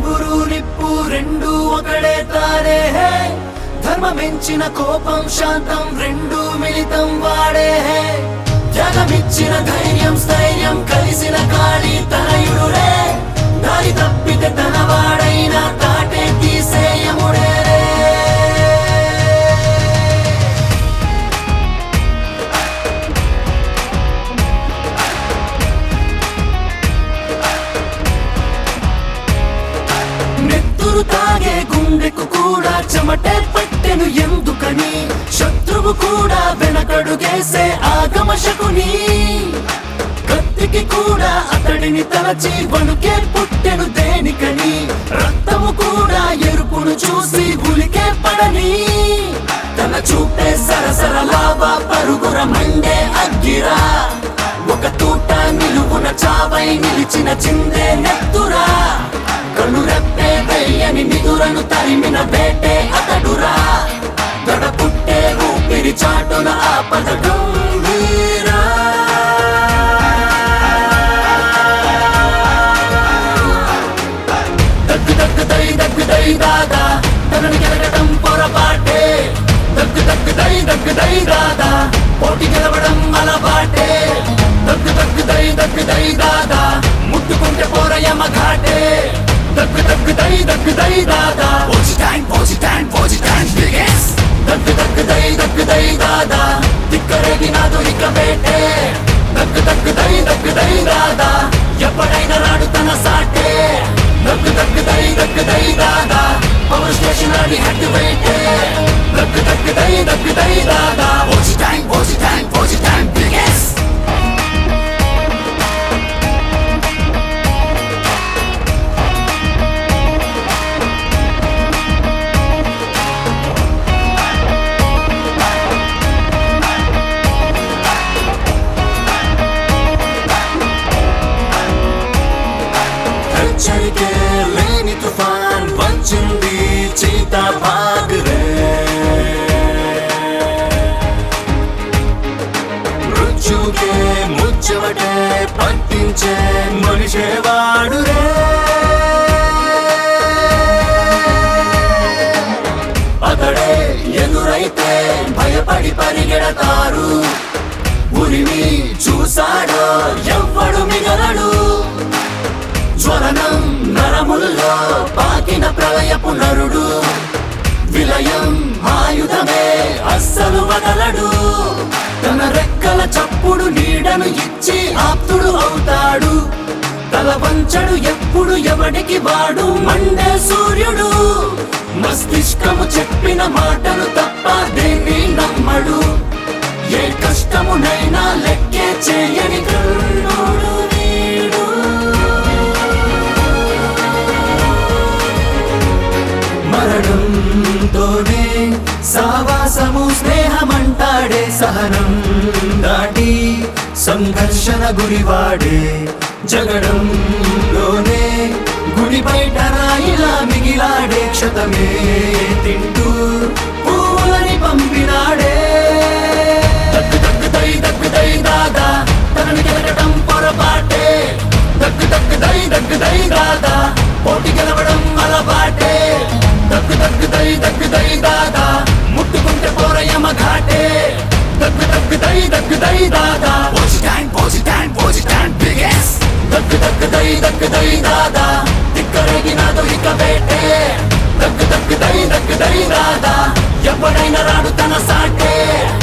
నిగురు నిప్పు రెండు ఒకడే తారే హే ధర్మమించిన కోపం శాంతం రెండు మిళితం వాడే హే త్యాగమిచ్చిన ధైర్యం స్థైర్యం కలిసిన కాళీ తనయుడు రే దారి తప్పితే తన వాడైన తాటే తీసేయముడే రే నెత్తురు తాగే గుండెకు కూడా చెమటే పట్టెను ఎందుకని శత్రువు కూడా వెనకడుగేసే ఆగమ శకుని కత్తికి కూడా అతడిని తలచి వణుకే పుట్టెను దేనికని రక్తము కూడా ఎరుపును చూసి ఉలికే పడని తన చూపే సరసర లావా పరుగుర మండే అగ్గిరా ఒక తూట నిలువున చావై నిలిచిన చిందే నెత్తురా కను రెప్పే వెయ్యని నిదురను తరిమిన వేటే అతడురా గడ పుట్టే ఊపిరి చాటున ఆపద గంభీరా దగ్గు దగ్గు దై దగ్గు దై దాదా తనని గెలగడం పొరపాటే దగ్గు దగ్గు దై దగ్గు దై దాదా పోటీ గెలవడం అలవాటే దగ్గు దగ్గు దై దగ్గు దై దాదా ముట్టుకుంటే పోరయమ ఘాటే దగ్గు దగ్గు దై దగ్గు దై దాదా పోచి టైం పోచి టైం పోచి టైం బిగెస్ దగ్గు దగ్గు దై దగ్గు దై దాదా దిక్కరేగి నాదు ఇక వేటే దగ్గు దగ్గు దై దగ్గు దై దాదా ఎప్పుడైనా రాడు తన సాటే దగ్గు దగ్గు దై దగ్గు దై దాదా పవర్ స్టేషన్ అని హెడ్ వెయిటే దగ్గు దగ్గు దై దగ్గు దై దాదా పోచి టైం పోచి టైం పోచి టైం బిగెస్ హెచ్చరికే లేని తుఫాన్ వచ్చింది చీత భాగరే మృత్యుకే ముచ్చవటే పట్టించే మనిషేవాడు రే అతడే ఎదురైతే భయపడి పరిగెడతారు ఉరిమి చూసాడో ఎవ్వడు మిగలడు జ్వలనం నరముల్లో పాకిన ప్రళయపు నరుడు విలయం ఆయుధమే అస్సలు వదలడు తన రెక్కల చప్పుడు నీడను ఇచ్చి ఆప్తుడు అవుతాడు తల వంచడు ఎప్పుడు ఎవడికి వాడు మండే సూర్యుడు మస్తిష్కము చెప్పిన మాటను తప్ప దేన్ని నమ్మడు ఏ కష్టమునైనా లెక్కే చేయని కర్ణుడు వీడు మరణంతోనే సావాసము స్నేహమంటాడే సహనం దాటి సంఘర్షణ గురివాడే జగడంలోనే గుడి బయట రాయిలా మిగిలాడే క్షతమే తింటూ పూలని పంపినాడే దగ్గు దగ్గు దై దగ్గు దై దాదా తనని గెలగడం పొరపాటే దగ్గు దగ్గు దై దగ్గు దై దాదా పోటీ గెలవడం అలవాటే దగ్గు దగ్గు దై దగ్గు దై దాదా ముట్టుకుంటే పోరయమ ఘాటే దగ్గు దగ్గు దై దగ్గు దై దాదా పోచి టైం పోచి టైం పోచి టైం బిగెస్ దగ్గు దగ్గు దై దగ్గు దై దాదా దిక్కరేగినాదు ఇక వేటే దగ్గు దగ్గు దై దగ్గు దై దాదా ఎప్పుడైనా రాడు తన సాటే